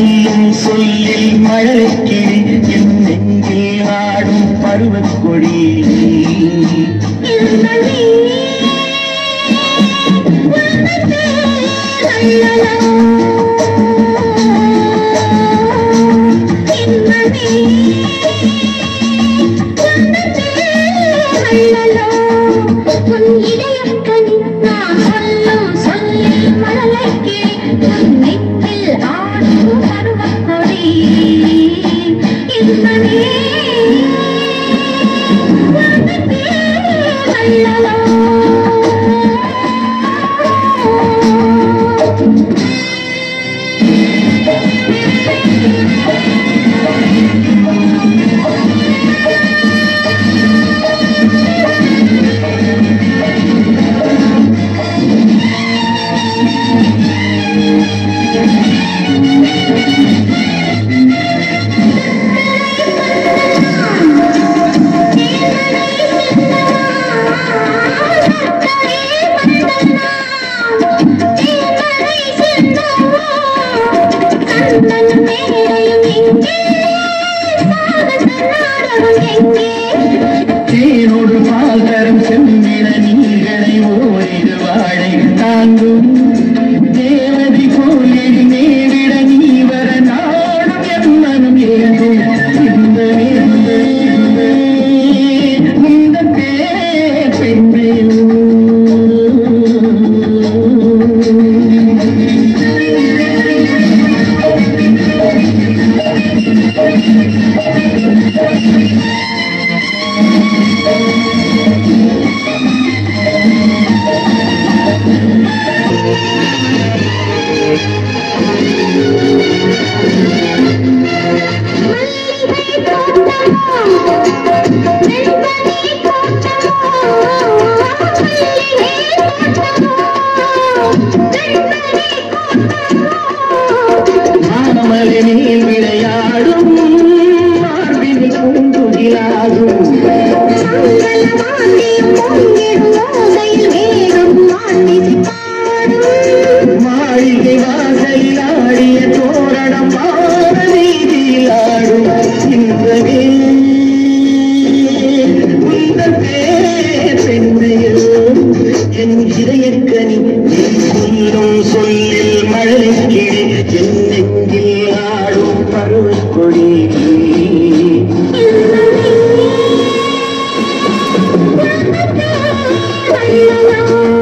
சொல்லும் சொல்லில் மழலைக்கிளி என் நெஞ்சில் ஆடும் பருவக் கொடி தேனோடு பால் தரும் செம்பிட நீங்களை ஓரிரு வாழை தாங்கும் தேவதை போலில் நேரிட நீ வர நாடும் எம்மனும் ஏங்கும் இந்த இந்த இந்த இந்த பேர் பெண்மையும் மாமலனில் விளையாடும் மார்பின் பூங்குகிலாகும் மாளிகை வாசலில் ஆடிய தோரணம் மாற வீதியில் ஆடும் இன்பமே உந்தன் பேர் பெண்மையோ என் இதயக்கனி என் சொல்லும் சொல்லில் மழை கிளி என் நெஞ்சில் ஆடும் பருவக் கொடி Thank you.